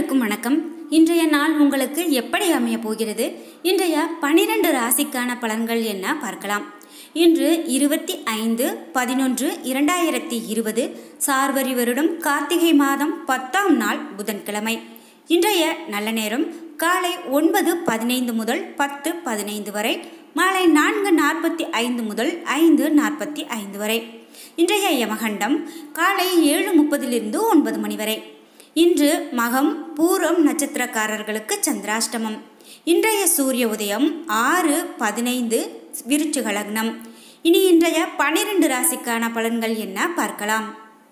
அனைவருக்கும் வணக்கம் இன்றைய நாள் உங்களுக்கு எப்படி அமைய போகிறது இன்றைய பனிரெண்டு ராசிக்கான பலன்கள் என்ன பார்க்கலாம் இன்று இருபத்தி ஐந்து பதினொன்று இரண்டாயிரத்தி இருபது சார்வரி வருடம் கார்த்திகை மாதம் பத்தாம் நாள் புதன்கிழமை இன்றைய நல்ல நேரம் காலை ஒன்பது பதினைந்து முதல் பத்து பதினைந்து வரை மாலை நான்கு நாற்பத்தி ஐந்து முதல் ஐந்து நாற்பத்தி ஐந்து வரை இன்றைய யமகண்டம் காலை ஏழு முப்பதிலிருந்து ஒன்பது மணி வரை இன்று மகம் பூரம் நட்சத்திரக்காரர்களுக்கு சந்திராஷ்டமம் இன்றைய சூரிய உதயம் ஆறு பதினைந்து விருச்சிக லக்னம் இனி இன்றைய பனிரெண்டு ராசிக்கான பலன்கள் என்ன பார்க்கலாம்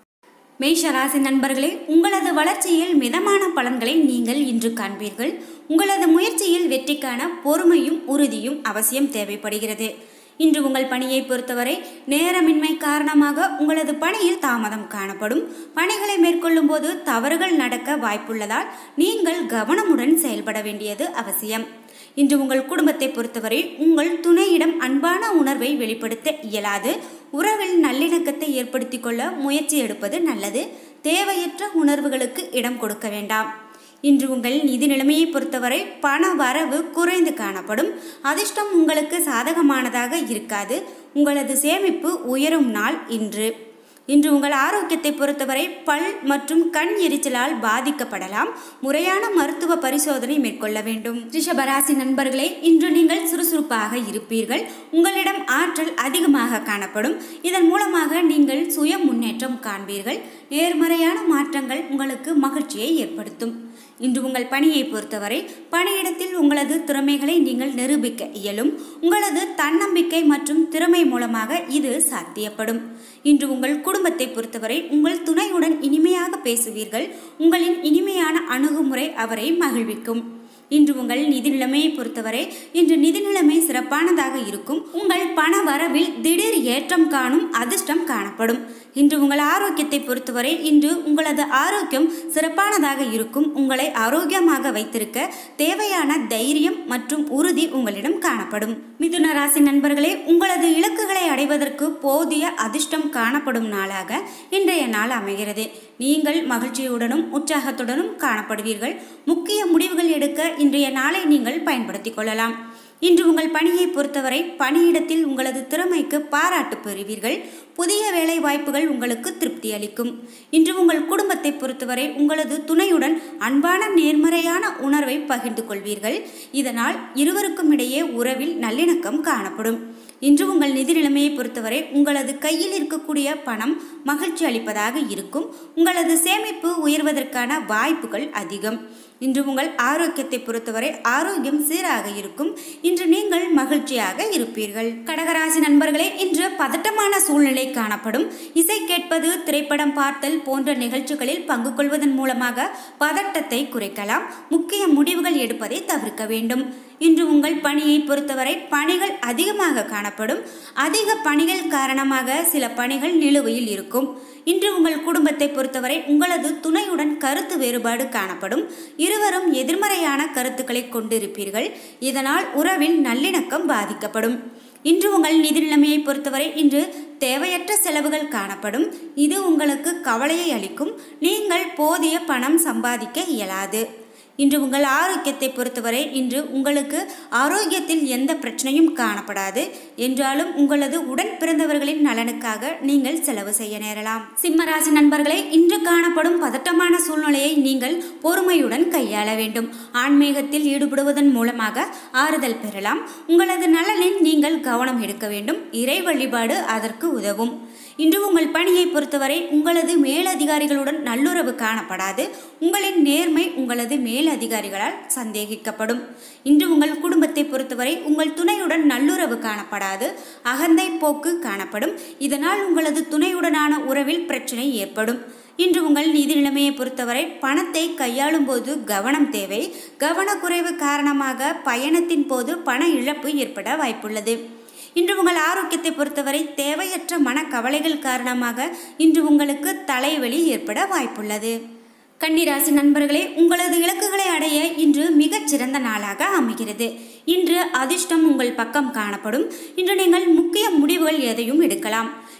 மேஷ ராசி நண்பர்களே உங்களது வளர்ச்சியில் மிதமான பலன்களை நீங்கள் இன்று காண்பீர்கள் உங்களது முயற்சியில் வெற்றிக்கான பொறுமையும் உறுதியும் அவசியம் தேவைப்படுகிறது இன்று உங்கள் பணியை பொறுத்தவரை நேரமின்மை காரணமாக உங்களது பணியில் தாமதம் காணப்படும் பணிகளை மேற்கொள்ளும் போது தவறுகள் நடக்க வாய்ப்புள்ளதால் நீங்கள் கவனமுடன் செயல்பட வேண்டியது அவசியம் இன்று உங்கள் குடும்பத்தை பொறுத்தவரை உங்கள் துணையிடம் அன்பான உணர்வை வெளிப்படுத்த இயலாது உறவில் நல்லிணக்கத்தை ஏற்படுத்திக் கொள்ள முயற்சி எடுப்பது நல்லது தேவையற்ற உணர்வுகளுக்கு இடம் கொடுக்க வேண்டாம் இன்று உங்கள் நிதி நிலைமையை பொறுத்தவரை பண வரவு குறைந்து காணப்படும் அதிர்ஷ்டம் உங்களுக்கு சாதகமானதாக இருக்காது உங்களது சேமிப்பு உயரும் நாள் இன்று இன்று உங்கள் ஆரோக்கியத்தை பொறுத்தவரை பல் மற்றும் கண் எரிச்சலால் பாதிக்கப்படலாம் முறையான மருத்துவ பரிசோதனை மேற்கொள்ள வேண்டும் ரிஷபராசி நண்பர்களே இன்று நீங்கள் சுறுசுறுப்பாக இருப்பீர்கள் உங்களிடம் ஆற்றல் அதிகமாக காணப்படும் இதன் மூலமாக நீங்கள் சுய முன்னேற்றம் காண்பீர்கள் நேர்மறையான மாற்றங்கள் உங்களுக்கு மகிழ்ச்சியை ஏற்படுத்தும் இன்று உங்கள் பணியை பொறுத்தவரை பணியிடத்தில் உங்களது திறமைகளை நீங்கள் நிரூபிக்க இயலும் உங்களது தன்னம்பிக்கை மற்றும் திறமை மூலமாக இது சாத்தியப்படும் இன்று உங்கள் குடும்பத்தை பொறுத்தவரை உங்கள் துணையுடன் இனிமையாக பேசுவீர்கள் உங்களின் இனிமையான அணுகுமுறை அவரை மகிழ்விக்கும் இன்று உங்கள் நிதி நிலைமையை பொறுத்தவரை இன்று நிதி நிலைமை சிறப்பானதாக இருக்கும் உங்கள் பண வரவில் திடீர் ஏற்றம் காணும் அதிர்ஷ்டம் காணப்படும் இன்று உங்கள் ஆரோக்கியத்தை பொறுத்தவரை இன்று உங்களது ஆரோக்கியம் சிறப்பானதாக இருக்கும் உங்களை ஆரோக்கியமாக வைத்திருக்க தேவையான தைரியம் மற்றும் உறுதி உங்களிடம் காணப்படும் மிதுன ராசி நண்பர்களே உங்களது இலக்குகளை அடைவதற்கு போதிய அதிர்ஷ்டம் காணப்படும் நாளாக இன்றைய நாள் அமைகிறது நீங்கள் மகிழ்ச்சியுடனும் உற்சாகத்துடனும் காணப்படுவீர்கள் முக்கிய முடிவுகள் எடுக்க இன்றைய நாளை நீங்கள் பயன்படுத்திக் கொள்ளலாம் இன்று உங்கள் பணியை பொறுத்தவரை பணியிடத்தில் உங்களது திறமைக்கு பாராட்டு பெறுவீர்கள் புதிய வேலை வாய்ப்புகள் உங்களுக்கு திருப்தி அளிக்கும் இன்று உங்கள் குடும்பத்தை பொறுத்தவரை உங்களது துணையுடன் அன்பான நேர்மறையான உணர்வை பகிர்ந்து கொள்வீர்கள் இதனால் இருவருக்கும் இடையே உறவில் நல்லிணக்கம் காணப்படும் இன்று உங்கள் நிதி நிலைமையை பொறுத்தவரை உங்களது கையில் இருக்கக்கூடிய பணம் மகிழ்ச்சி அளிப்பதாக இருக்கும் உங்களது சேமிப்பு உயர்வதற்கான வாய்ப்புகள் அதிகம் இன்று உங்கள் ஆரோக்கியத்தை பொறுத்தவரை ஆரோக்கியம் சீராக இருக்கும் இன்று நீங்கள் மகிழ்ச்சியாக இருப்பீர்கள் கடகராசி நண்பர்களே இன்று பதட்டமான சூழ்நிலை காணப்படும் இசை கேட்பது திரைப்படம் பார்த்தல் போன்ற நிகழ்ச்சிகளில் பங்கு கொள்வதன் மூலமாக பதட்டத்தை குறைக்கலாம் முக்கிய முடிவுகள் எடுப்பதை தவிர்க்க வேண்டும் இன்று உங்கள் பணியை பொறுத்தவரை பணிகள் அதிகமாக காணப்படும் அதிக பணிகள் காரணமாக சில பணிகள் நிலுவையில் இருக்கும் இன்று உங்கள் குடும்பத்தை பொறுத்தவரை உங்களது துணையுடன் கருத்து வேறுபாடு காணப்படும் இருவரும் எதிர்மறையான கருத்துக்களை கொண்டிருப்பீர்கள் இதனால் உறவில் நல்லிணக்கம் பாதிக்கப்படும் இன்று உங்கள் நிதி நிலைமையை பொறுத்தவரை இன்று தேவையற்ற செலவுகள் காணப்படும் இது உங்களுக்கு கவலையை அளிக்கும் நீங்கள் போதிய பணம் சம்பாதிக்க இயலாது இன்று உங்கள் ஆரோக்கியத்தை பொறுத்தவரை இன்று உங்களுக்கு ஆரோக்கியத்தில் எந்த பிரச்சனையும் காணப்படாது என்றாலும் உங்களது உடன் பிறந்தவர்களின் நலனுக்காக நீங்கள் செலவு செய்ய நேரலாம் சிம்மராசி நண்பர்களே இன்று காணப்படும் பதட்டமான சூழ்நிலையை நீங்கள் பொறுமையுடன் கையாள வேண்டும் ஆன்மீகத்தில் ஈடுபடுவதன் மூலமாக ஆறுதல் பெறலாம் உங்களது நலனில் நீங்கள் கவனம் எடுக்க வேண்டும் இறை வழிபாடு அதற்கு உதவும் இன்று உங்கள் பணியை பொறுத்தவரை உங்களது மேலதிகாரிகளுடன் நல்லுறவு காணப்படாது உங்களின் நேர்மை உங்களது மேலதிகாரிகளால் சந்தேகிக்கப்படும் இன்று உங்கள் குடும்பத்தை பொறுத்தவரை உங்கள் துணையுடன் நல்லுறவு காணப்படாது அகந்தை போக்கு காணப்படும் இதனால் உங்களது துணையுடனான உறவில் பிரச்சனை ஏற்படும் இன்று உங்கள் நிதி நிலைமையை பொறுத்தவரை பணத்தை கையாளும் போது கவனம் தேவை கவனக்குறைவு காரணமாக பயணத்தின் போது பண இழப்பு ஏற்பட வாய்ப்புள்ளது இன்று உங்கள் ஆரோக்கியத்தை பொறுத்தவரை தேவையற்ற மனக்கவலைகள் காரணமாக இன்று உங்களுக்கு தலைவலி ஏற்பட வாய்ப்புள்ளது கன்னிராசி நண்பர்களே உங்களது இலக்குகளை அடைய இன்று மிகச் சிறந்த நாளாக அமைகிறது இன்று அதிர்ஷ்டம் உங்கள் பக்கம் காணப்படும் இன்று நீங்கள் முக்கிய முடிவுகள் எதையும் எடுக்கலாம்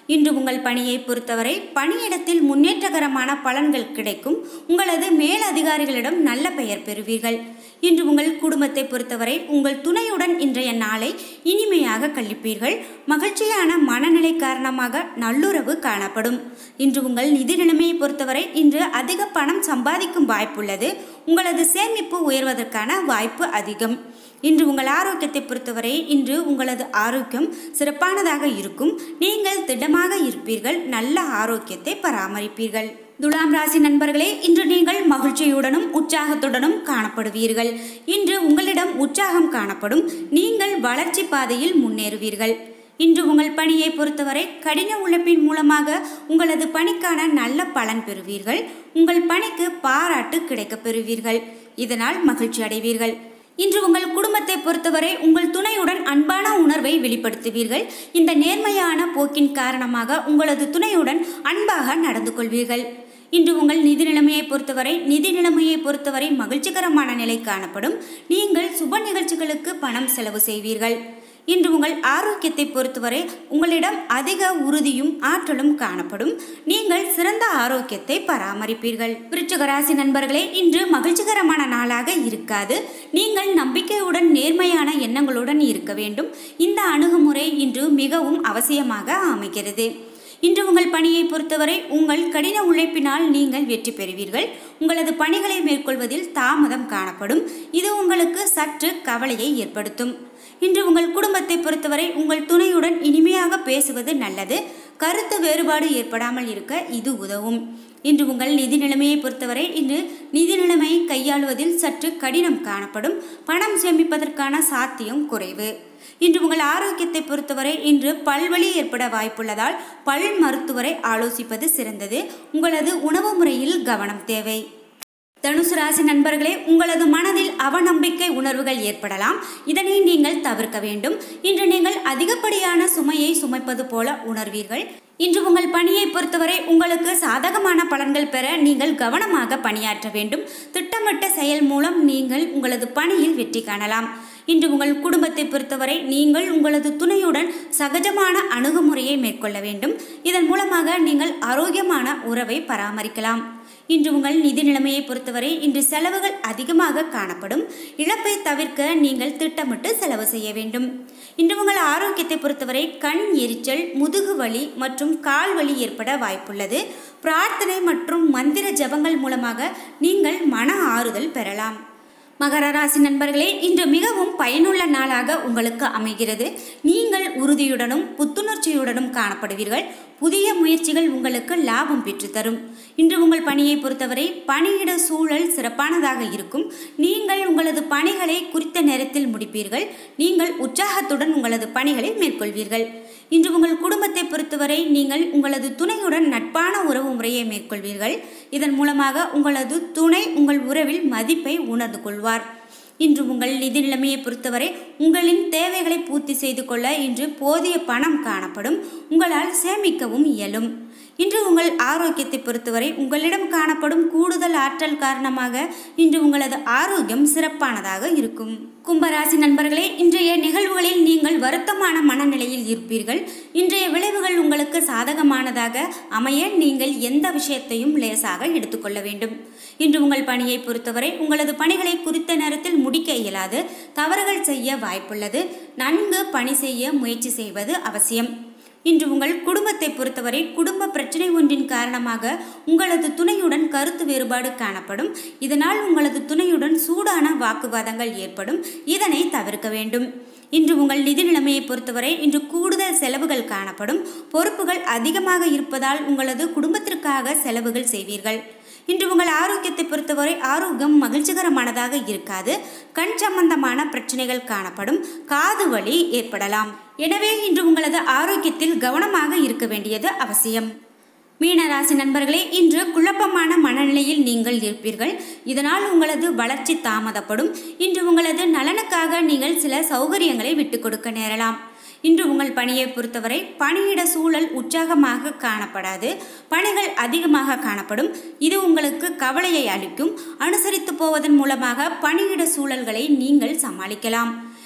இன்று உங்கள் பணியை பொறுத்தவரை பணியிடத்தில் முன்னேற்றகரமான பலன்கள் கிடைக்கும் உங்களது மேலதிகாரிகளிடம் நல்ல பெயர் பெறுவீர்கள் இன்று உங்கள் குடும்பத்தை பொறுத்தவரை உங்கள் துணையுடன் இன்றைய நாளை இனிமையாக கழிப்பீர்கள் மகிழ்ச்சியான மனநிலை காரணமாக நல்லுறவு காணப்படும் இன்று உங்கள் நிதி நிலைமையை பொறுத்தவரை இன்று அதிக பணம் சம்பாதிக்கும் வாய்ப்புள்ளது உங்களது சேமிப்பு உயர்வதற்கான வாய்ப்பு அதிகம் இன்று உங்கள் ஆரோக்கியத்தை பொறுத்தவரை இன்று உங்களது ஆரோக்கியம் சிறப்பானதாக இருக்கும் நீங்கள் திடமாக இருப்பீர்கள் நல்ல ஆரோக்கியத்தை பராமரிப்பீர்கள் துலாம் ராசி நண்பர்களே இன்று நீங்கள் மகிழ்ச்சியுடனும் உற்சாகத்துடனும் காணப்படுவீர்கள் இன்று உங்களிடம் உற்சாகம் காணப்படும் நீங்கள் வளர்ச்சி பாதையில் முன்னேறுவீர்கள் இன்று உங்கள் பணியை பொறுத்தவரை கடின உழைப்பின் மூலமாக உங்களது பணிக்கான நல்ல பலன் பெறுவீர்கள் உங்கள் பணிக்கு பாராட்டு கிடைக்கப் பெறுவீர்கள் இதனால் மகிழ்ச்சி அடைவீர்கள் இன்று உங்கள் குடும்பத்தை பொறுத்தவரை உங்கள் துணையுடன் அன்பான உணர்வை வெளிப்படுத்துவீர்கள் இந்த நேர்மையான போக்கின் காரணமாக உங்களது துணையுடன் அன்பாக நடந்து கொள்வீர்கள் இன்று உங்கள் நிதி நிலைமையை பொறுத்தவரை நிதி நிலைமையை பொறுத்தவரை மகிழ்ச்சிகரமான நிலை காணப்படும் நீங்கள் சுப நிகழ்ச்சிகளுக்கு பணம் செலவு செய்வீர்கள் இன்று உங்கள் ஆரோக்கியத்தை பொறுத்தவரை உங்களிடம் அதிக உறுதியும் ஆற்றலும் காணப்படும் நீங்கள் சிறந்த ஆரோக்கியத்தை பராமரிப்பீர்கள் விருச்சிக ராசி நண்பர்களே இன்று மகிழ்ச்சிகரமான நாளாக இருக்காது நீங்கள் நம்பிக்கையுடன் நேர்மையான எண்ணங்களுடன் இருக்க வேண்டும் இந்த அணுகுமுறை இன்று மிகவும் அவசியமாக அமைகிறது இன்று உங்கள் பணியை பொறுத்தவரை உங்கள் கடின உழைப்பினால் நீங்கள் வெற்றி பெறுவீர்கள் உங்களது பணிகளை மேற்கொள்வதில் தாமதம் காணப்படும் இது உங்களுக்கு சற்று கவலையை ஏற்படுத்தும் இன்று உங்கள் குடும்பத்தை பொறுத்தவரை உங்கள் துணையுடன் இனிமையாக பேசுவது நல்லது கருத்து வேறுபாடு ஏற்படாமல் இருக்க இது உதவும் இன்று உங்கள் நிதி நிலைமையை பொறுத்தவரை இன்று நிதி நிலைமையை கையாளுவதில் சற்று கடினம் காணப்படும் பணம் சேமிப்பதற்கான சாத்தியம் குறைவு இன்று உங்கள் ஆரோக்கியத்தை பொறுத்தவரை இன்று பல்வலி ஏற்பட வாய்ப்புள்ளதால் பல் மருத்துவரை ஆலோசிப்பது சிறந்தது உங்களது உணவு முறையில் கவனம் தேவை தனுசு ராசி நண்பர்களே உங்களது மனதில் அவநம்பிக்கை உணர்வுகள் ஏற்படலாம் இதனை நீங்கள் தவிர்க்க வேண்டும் இன்று நீங்கள் அதிகப்படியான சுமையை சுமைப்பது போல உணர்வீர்கள் இன்று உங்கள் பணியை பொறுத்தவரை உங்களுக்கு சாதகமான பலன்கள் பெற நீங்கள் கவனமாக பணியாற்ற வேண்டும் திட்டமிட்ட செயல் மூலம் நீங்கள் உங்களது பணியில் வெற்றி காணலாம் இன்று உங்கள் குடும்பத்தை பொறுத்தவரை நீங்கள் உங்களது துணையுடன் சகஜமான அணுகுமுறையை மேற்கொள்ள வேண்டும் இதன் மூலமாக நீங்கள் ஆரோக்கியமான உறவை பராமரிக்கலாம் இன்று உங்கள் நிதி நிலைமையை பொறுத்தவரை இன்று செலவுகள் அதிகமாக காணப்படும் இழப்பை தவிர்க்க நீங்கள் திட்டமிட்டு செலவு செய்ய வேண்டும் இன்று உங்கள் ஆரோக்கியத்தை பொறுத்தவரை கண் எரிச்சல் முதுகு வலி மற்றும் கால் வலி ஏற்பட வாய்ப்புள்ளது பிரார்த்தனை மற்றும் மந்திர ஜபங்கள் மூலமாக நீங்கள் மன ஆறுதல் பெறலாம் மகர ராசி நண்பர்களே இன்று மிகவும் பயனுள்ள நாளாக உங்களுக்கு அமைகிறது நீங்கள் உறுதியுடனும் புத்துணர்ச்சியுடனும் காணப்படுவீர்கள் புதிய முயற்சிகள் உங்களுக்கு லாபம் பெற்றுத்தரும் இன்று உங்கள் பணியை பொறுத்தவரை பணியிட சூழல் சிறப்பானதாக இருக்கும் நீங்கள் உங்களது பணிகளை குறித்த நேரத்தில் முடிப்பீர்கள் நீங்கள் உற்சாகத்துடன் உங்களது பணிகளை மேற்கொள்வீர்கள் இன்று உங்கள் குடும்பத்தை பொறுத்தவரை நீங்கள் உங்களது துணையுடன் நட்பான உறவு முறையை மேற்கொள்வீர்கள் இதன் மூலமாக உங்களது துணை உங்கள் உறவில் மதிப்பை உணர்ந்து கொள்வார் இன்று உங்கள் நிதி நிலைமையை பொறுத்தவரை உங்களின் தேவைகளை பூர்த்தி செய்து கொள்ள இன்று போதிய பணம் காணப்படும் உங்களால் சேமிக்கவும் இயலும் இன்று உங்கள் ஆரோக்கியத்தை பொறுத்தவரை உங்களிடம் காணப்படும் கூடுதல் ஆற்றல் காரணமாக இன்று உங்களது ஆரோக்கியம் சிறப்பானதாக இருக்கும் கும்பராசி நண்பர்களே இன்றைய நிகழ்வுகளில் நீங்கள் வருத்தமான மனநிலையில் இருப்பீர்கள் இன்றைய விளைவுகள் உங்களுக்கு சாதகமானதாக அமைய நீங்கள் எந்த விஷயத்தையும் லேசாக எடுத்துக்கொள்ள வேண்டும் இன்று உங்கள் பணியை பொறுத்தவரை உங்களது பணிகளை குறித்த நேரத்தில் முடிக்க இயலாது தவறுகள் செய்ய வாய்ப்புள்ளது நன்கு பணி செய்ய முயற்சி செய்வது அவசியம் இன்று உங்கள் குடும்பத்தை பொறுத்தவரை குடும்ப பிரச்சனை ஒன்றின் காரணமாக உங்களது துணையுடன் கருத்து வேறுபாடு காணப்படும் இதனால் உங்களது துணையுடன் சூடான வாக்குவாதங்கள் ஏற்படும் இதனை தவிர்க்க வேண்டும் இன்று உங்கள் நிதி நிலைமையை பொறுத்தவரை இன்று கூடுதல் செலவுகள் காணப்படும் பொறுப்புகள் அதிகமாக இருப்பதால் உங்களது குடும்பத்திற்காக செலவுகள் செய்வீர்கள் இன்று உங்கள் ஆரோக்கியத்தை பொறுத்தவரை ஆரோக்கியம் மகிழ்ச்சிகரமானதாக இருக்காது கண் சம்பந்தமான பிரச்சனைகள் காணப்படும் காது வலி ஏற்படலாம் எனவே இன்று உங்களது ஆரோக்கியத்தில் கவனமாக இருக்க வேண்டியது அவசியம் மீனராசி நண்பர்களே இன்று குழப்பமான மனநிலையில் நீங்கள் இருப்பீர்கள் இதனால் உங்களது வளர்ச்சி தாமதப்படும் இன்று உங்களது நலனுக்காக நீங்கள் சில சௌகரியங்களை விட்டு கொடுக்க நேரலாம் இன்று உங்கள் பணியை பொறுத்தவரை பணியிட சூழல் உற்சாகமாக காணப்படாது பணிகள் அதிகமாக காணப்படும் இது உங்களுக்கு கவலையை அளிக்கும் அனுசரித்து போவதன் மூலமாக பணியிட சூழல்களை நீங்கள் சமாளிக்கலாம்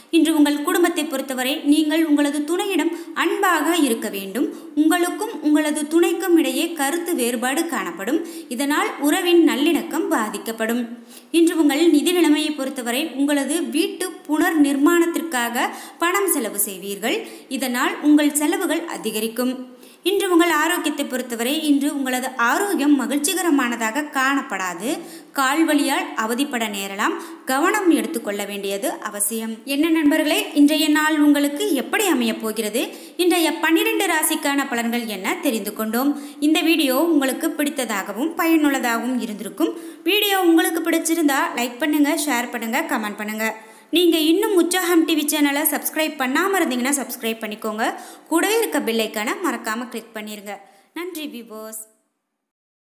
இன்று உங்கள் குடும்பத்தை பொறுத்தவரை நீங்கள் உங்களது துணையிடம் அன்பாக இருக்க வேண்டும் உங்களுக்கும் உங்களது துணைக்கும் இடையே கருத்து வேறுபாடு காணப்படும் இதனால் உறவின் நல்லிணக்கம் பாதிக்கப்படும் இன்று உங்கள் நிதி நிலைமையை பொறுத்தவரை உங்களது வீட்டு புனர் நிர்மாணத்திற்காக பணம் செலவு செய்வீர்கள் இதனால் உங்கள் செலவுகள் அதிகரிக்கும் இன்று உங்கள் ஆரோக்கியத்தை பொறுத்தவரை இன்று உங்களது ஆரோக்கியம் மகிழ்ச்சிகரமானதாக காணப்படாது கால்வலியால் அவதிப்பட நேரலாம் கவனம் எடுத்துக்கொள்ள வேண்டியது அவசியம் என்ன நண்பர்களே இன்றைய நாள் உங்களுக்கு எப்படி அமையப் போகிறது இன்றைய பன்னிரண்டு ராசிக்கான பலன்கள் என்ன தெரிந்து கொண்டோம் இந்த வீடியோ உங்களுக்கு பிடித்ததாகவும் பயனுள்ளதாகவும் இருந்திருக்கும் வீடியோ உங்களுக்கு பிடிச்சிருந்தா லைக் பண்ணுங்க ஷேர் பண்ணுங்க கமெண்ட் பண்ணுங்க நீங்கள் இன்னும் உற்சாகம் டிவி சேனலை சப்ஸ்கிரைப் பண்ணாமல் இருந்தீங்கன்னா சப்ஸ்கிரைப் பண்ணிக்கோங்க கூடவே இருக்க பெல்லைக்கான மறக்காமல் கிளிக் பண்ணிடுங்க நன்றி விவோஸ்